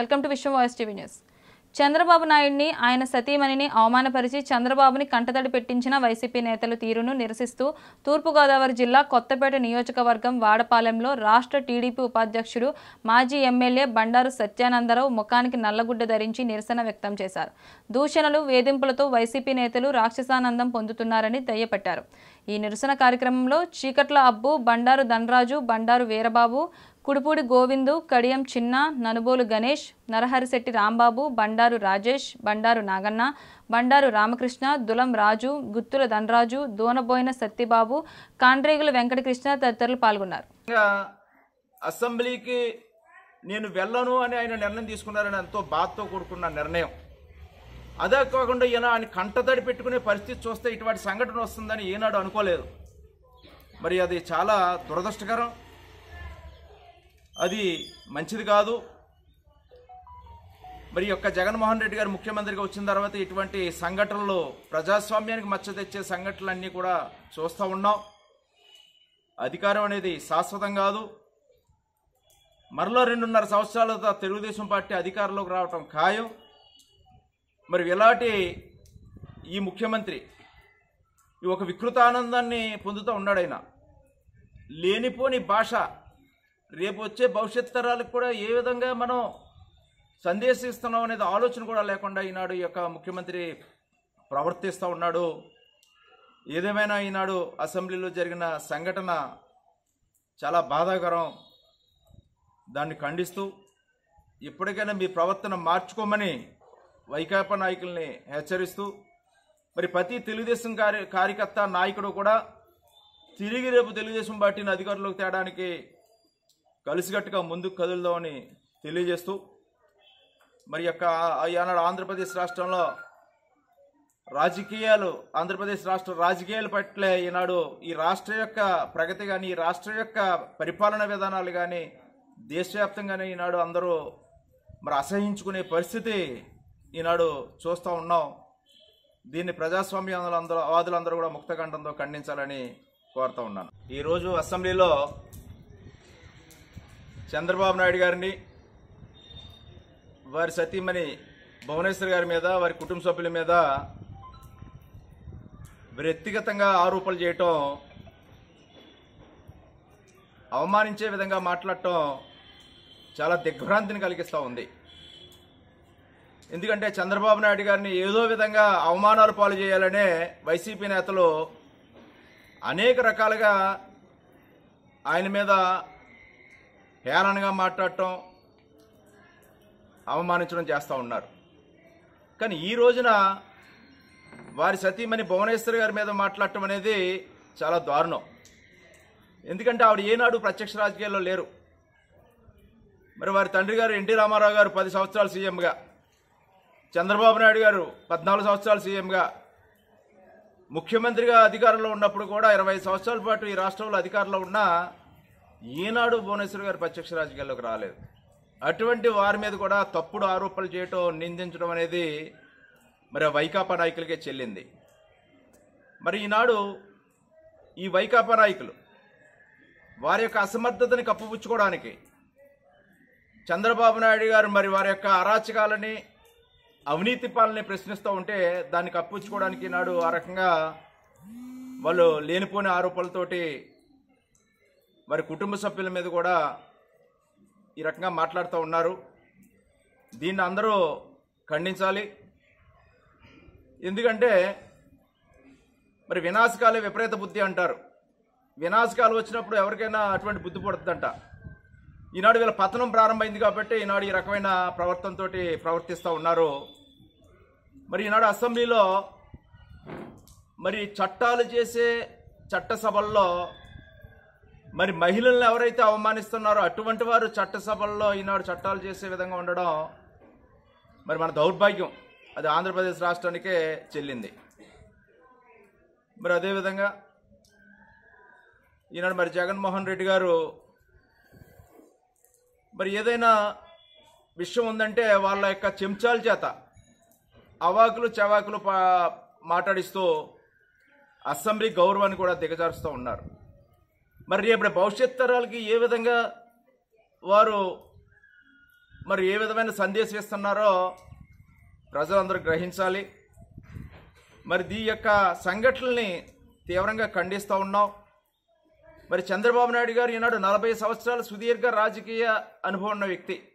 welcome to Viswam voice TV news Chandrababu నాయుడిని ఆయన సతీమణిని అవమానపరిచి చంద్రబాబుని కంటతడి పెట్టించిన వైసీపీ నేతలు తీరును నిరసిస్తూ తూర్పుగోదావరి జిల్లా కొత్తపేట నియోజకవర్గం వాడపాలెంలో రాష్ట్ర టీడీపీ ఉపాధ్యక్షుడు మాజీ ఎమ్మెల్యే బండారు సత్యానందరావు ముఖానికి నల్లగుడ్డ ధరించి నిరసన వ్యక్తం చేశారు దూషణలు వేధింపులతో వైసీపీ నేతలు రాక్షసానందం పొందుతున్నారని దయ్యపట్టారు ఈ నిరసన కార్యక్రమంలో చీకట్ల అబ్బు బండారు ధనరాజు బండారు వీరబాబు కుడుపూడి గోవిందు కడియం చిన్న ననుబోలు గణేష్ నరహరిశెట్టి రాంబాబు బండారు రాజేష్ బండారు నాగన్న బండారు రామకృష్ణ దులం రాజు గుత్తుల ధనరాజు దోనబోయిన సత్యబాబు కాండ్రేగుల వెంకటకృష్ణ తదితరులు పాల్గొన్నారు ఇంకా అసెంబ్లీకి నేను వెళ్ళను అని ఆయన నిర్ణయం తీసుకున్నారని ఎంతో బాధతో కూడుకున్న నిర్ణయం అదే కాకుండా ఈయన ఆయన కంటతడి పెట్టుకునే పరిస్థితి చూస్తే ఇటువంటి సంఘటన వస్తుందని ఏనాడు అనుకోలేదు మరి అది చాలా దురదృష్టకరం అది మంచిది కాదు మరి ఈ యొక్క జగన్మోహన్ రెడ్డి గారు ముఖ్యమంత్రిగా వచ్చిన తర్వాత ఇటువంటి సంఘటనలు ప్రజాస్వామ్యానికి మచ్చ తెచ్చే సంఘటనలన్నీ కూడా చూస్తూ ఉన్నాం అధికారం అనేది శాశ్వతం కాదు మరలో రెండున్నర సంవత్సరాల తర్వాత తెలుగుదేశం పార్టీ అధికారంలోకి రావటం ఖాయం మరి ఇలాంటి ఈ ముఖ్యమంత్రి ఈ ఒక వికృతానందాన్ని పొందుతూ ఉన్నాడు ఆయన లేనిపోని భాష రేపు వచ్చే భవిష్యత్ తరాలకు కూడా ఏ విధంగా మనం సందేశిస్తున్నాం అనేది ఆలోచన కూడా లేకుండా ఈనాడు ఈ యొక్క ముఖ్యమంత్రి ప్రవర్తిస్తూ ఉన్నాడు ఏదేమైనా ఈనాడు అసెంబ్లీలో జరిగిన సంఘటన చాలా బాధాకరం దాన్ని ఖండిస్తూ ఇప్పటికైనా మీ ప్రవర్తన మార్చుకోమని వైకాపా నాయకుల్ని హెచ్చరిస్తూ మరి ప్రతి తెలుగుదేశం కార్య కార్యకర్త నాయకుడు కూడా తిరిగి రేపు తెలుగుదేశం పార్టీని అధికారంలోకి తేడానికి కలిసికట్టుగా ముందుకు కదులుదామని తెలియజేస్తూ మరి యొక్క ఆ- ఈనాడు ఆంధ్రప్రదేశ్ రాష్ట్రంలో రాజకీయాలు ఆంధ్రప్రదేశ్ రాష్ట్ర రాజకీయాల పట్ల ఈనాడు ఈ రాష్ట్ర యొక్క ప్రగతి కానీ ఈ రాష్ట్ర యొక్క పరిపాలన విధానాలు కానీ దేశవ్యాప్తంగానే ఈనాడు అందరూ మరి అసహించుకునే పరిస్థితి ఈనాడు చూస్తూ ఉన్నాం దీన్ని ప్రజాస్వామ్యందరూ వాదులందరూ కూడా ముక్తకంఠంతో ఖండించాలని కోరుతా ఉన్నాను ఈరోజు అసెంబ్లీలో చంద్రబాబు నాయుడు గారిని వారి సతీమణి భువనేశ్వర్ గారి మీద వారి కుటుంబ సభ్యుల మీద వ్యక్తిగతంగా ఆరోపణలు చేయటం అవమానించే విధంగా మాట్లాడటం చాలా దిగ్భ్రాంతిని కలిగిస్తూ ఉంది ఎందుకంటే చంద్రబాబు నాయుడు గారిని ఏదో విధంగా అవమానాలు పాలు చేయాలనే వైసీపీ నేతలు అనేక రకాలుగా ఆయన మీద హేళనగా మాట్లాడటం అవమానించడం చేస్తూ ఉన్నారు కానీ ఈ రోజున వారి సతీమణి భువనేశ్వర్ గారి మీద మాట్లాడటం అనేది చాలా దారుణం ఎందుకంటే ఆవిడ ఏనాడు ప్రత్యక్ష రాజకీయాల్లో లేరు మరి వారి తండ్రి గారు ఎన్టీ రామారావు గారు పది సంవత్సరాలు సీఎంగా చంద్రబాబు నాయుడు గారు పద్నాలుగు సంవత్సరాలు సీఎంగా ముఖ్యమంత్రిగా అధికారంలో ఉన్నప్పుడు కూడా ఇరవై సంవత్సరాల పాటు ఈ రాష్ట్రంలో అధికారంలో ఉన్నా ఈనాడు భువనేశ్వర్ గారు ప్రత్యక్ష రాజకీయాల్లోకి రాలేదు అటువంటి వారి మీద కూడా తప్పుడు ఆరోపణలు చేయటం నిందించడం అనేది మరి ఆ వైకాపా నాయకులకే చెల్లింది మరి ఈనాడు ఈ వైకాపా నాయకులు వారి యొక్క అసమర్థతని కప్పుపుచ్చుకోవడానికి చంద్రబాబు నాయుడు గారు మరి వారి యొక్క అరాచకాలని అవినీతి పాలనని ప్రశ్నిస్తూ ఉంటే దాన్ని కప్పించుకోవడానికి నాడు ఆ రకంగా వాళ్ళు లేనిపోని ఆరోపణలతోటి వారి కుటుంబ సభ్యుల మీద కూడా ఈ రకంగా మాట్లాడుతూ ఉన్నారు దీన్ని అందరూ ఖండించాలి ఎందుకంటే మరి వినాశకాలే విపరీత బుద్ధి అంటారు వినాశకాలు వచ్చినప్పుడు ఎవరికైనా అటువంటి బుద్ధి పడుతుందంట ఈనాడు వీళ్ళ పతనం ప్రారంభమైంది కాబట్టి ఈనాడు ఈ రకమైన ప్రవర్తనతో ప్రవర్తిస్తూ ఉన్నారు మరి ఈనాడు అసెంబ్లీలో మరి చట్టాలు చేసే చట్టసభల్లో మరి మహిళలను ఎవరైతే అవమానిస్తున్నారో అటువంటి వారు చట్టసభల్లో ఈనాడు చట్టాలు చేసే విధంగా ఉండడం మరి మన దౌర్భాగ్యం అది ఆంధ్రప్రదేశ్ రాష్ట్రానికే చెల్లింది మరి అదేవిధంగా ఈనాడు మరి జగన్మోహన్ రెడ్డి గారు మరి ఏదైనా విషయం ఉందంటే వాళ్ళ యొక్క చెంచాల చేత అవాకులు చవాకులు పా మాట్లాడిస్తూ అసెంబ్లీ గౌరవాన్ని కూడా దిగజారుస్తూ ఉన్నారు మరి రేపు భవిష్యత్ తరాలకి ఏ విధంగా వారు మరి ఏ విధమైన సందేశం ఇస్తున్నారో ప్రజలందరూ గ్రహించాలి మరి దీ యొక్క సంఘటనల్ని తీవ్రంగా ఖండిస్తూ ఉన్నాం మరి చంద్రబాబు నాయుడు గారు ఈనాడు నలభై సంవత్సరాల సుదీర్ఘ రాజకీయ అనుభవం ఉన్న వ్యక్తి